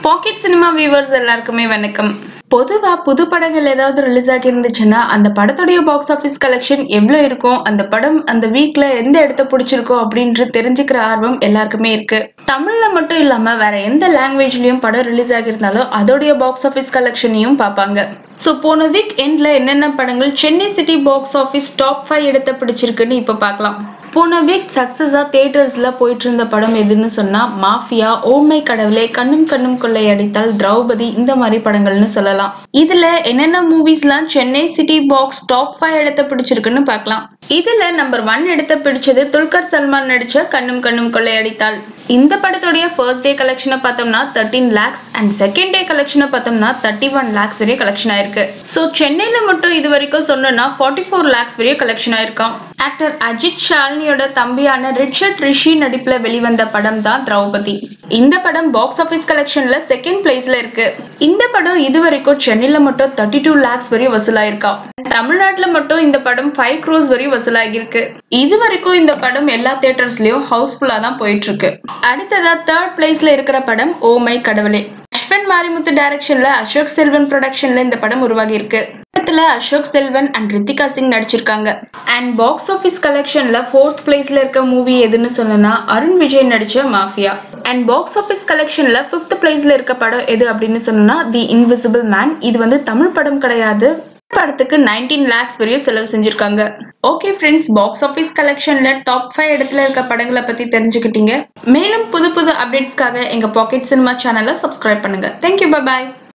packet cinema viewers எல்லாருக்குமே வணக்கம் பொதுவா புது படங்கள் ஏதாவது ரிலீஸ் ஆகி இருந்துச்சுன்னா அந்த படத்துடைய பாக்ஸ் ஆஃபீஸ் கலெக்ஷன் எவ்வளவு இருக்கும் அந்த படம் அந்த வீக்ல எந்த இடத்த பிடிச்சிருக்கோம் அப்படின்ட்டு தெரிஞ்சுக்கிற ஆர்வம் எல்லாருக்குமே இருக்கு தமிழ்ல மட்டும் இல்லாம வேற எந்த லாங்குவேஜ்லயும் படம் ரிலீஸ் ஆகியிருந்தாலும் அதோடைய பாக்ஸ் ஆஃபீஸ் கலெக்ஷனையும் பார்ப்பாங்க ஸோ போன வீக் எண்ட்ல என்னென்ன படங்கள் Chennai city box office top five இடத்த பிடிச்சிருக்குன்னு இப்போ பார்க்கலாம் போன வீக் சக்ஸஸா தியேட்டர்ஸ்ல போயிட்டு இருந்த படம் எதுன்னு சொன்னா மாஃபியா ஓமை கடவுளே கண்ணும் கண்ணும் கொள்ளை அடித்தால் திரௌபதி இந்த மாதிரி படங்கள்னு சொல்லலாம் இதுல என்னென்ன மூவிஸ்லாம் Chennai city box top five இடத்த பிடிச்சிருக்குன்னு பார்க்கலாம் இதுல நம்பர் ஒன் இடத்த பிடிச்சது துல்கர் சல்மான் நடிச்ச கண்ணும் கண்ணும் கொள்ளை அடித்தால் இந்த படத்துடைய ஃபர்ஸ்ட் டே கலெக்ஷனை பார்த்தோம்னா thirteen lakhs and second day கலெக்ஷனை பார்த்தோம்னா தேர்ட்டி ஒன் லேக்ஸ் வரையும் கலெக்ஷன் ஆயிருக்கு ஸோ சென்னையில மட்டும் இது வரைக்கும் சொன்னோம்னா ஃபார்ட்டி ஃபோர் லேக்ஸ் வரையும் கலெக்ஷன் ஆயிருக்கான் ஆக்டர் அஜித் ஷாலினியோட தம்பியான ரிச்சர்ட் ரிஷி நடிப்புல வெளிவந்த படம் தான் திரௌபதி இந்த படம் பாக்ஸ் ஆஃபீஸ் கலெக்ஷன்ல செகண்ட் பிளேஸ்ல இருக்கு இந்த படம் இது வரைக்கும் சென்னையில மட்டும் தேர்ட்டி டூ லேக்ஸ் வரையும் வசூலாயிருக்கா தமிழ்நாட்டுல மட்டும் இந்த படம் ஃபைவ் க்ரோஸ் வரையும் வசூலாகிருக்கு இது வரைக்கும் இந்த படம் எல்லா தியேட்டர்ஸ்லயும் ஹவுஸ்ஃபுல்லா தான் போயிட்டு இருக்கு அடுத்ததா தேர்ட் பிளேஸ்ல இருக்கிற படம் ஓ மை கடவுளே அஸ்வன் மாரிமுத்து டைரக்ஷன்ல அசோக் செல்வன் ப்ரொடக்ஷன்ல இந்த படம் உருவாகி இருக்கு படத்துல அசோக் செல்வன் அண்ட் ரித்திகா சிங் நடிச்சிருக்காங்க அண்ட் பாக்ஸ் ஆஃபீஸ் கலெக்ஷன்ல ஃபோர்த் பிளேஸ்ல இருக்க மூவி எதுன்னு சொன்னா அருண் விஜய் நடிச்ச மாஃபியா அண்ட் பாக்ஸ் ஆஃபீஸ் கலெக்ஷன்ல ஃபிஃப்த் பிளேஸ்ல இருக்க படம் எது அப்படின்னு சொன்னா தி இன்விசிபிள் மேன் இது வந்து தமிழ் படம் கிடையாது படத்துக்கு நைன்டீன் லேக்ஸ் வரையும் செலவு செஞ்சிருக்காங்க ஓகே ஃப்ரெண்ட்ஸ் பாக்ஸ் ஆஃபீஸ் கலெக்ஷன்ல டாப் ஃபைவ் இடத்துல இருக்க படங்களை பத்தி தெரிஞ்சுக்கிட்டீங்க மேலும் புது புது அப்டேட்ஸ்க்காக எங்க பாக்கெட் சினிமா சேனலை சப்ஸ்கிரைப் பண்ணுங்க தேங்க்யூ பாய்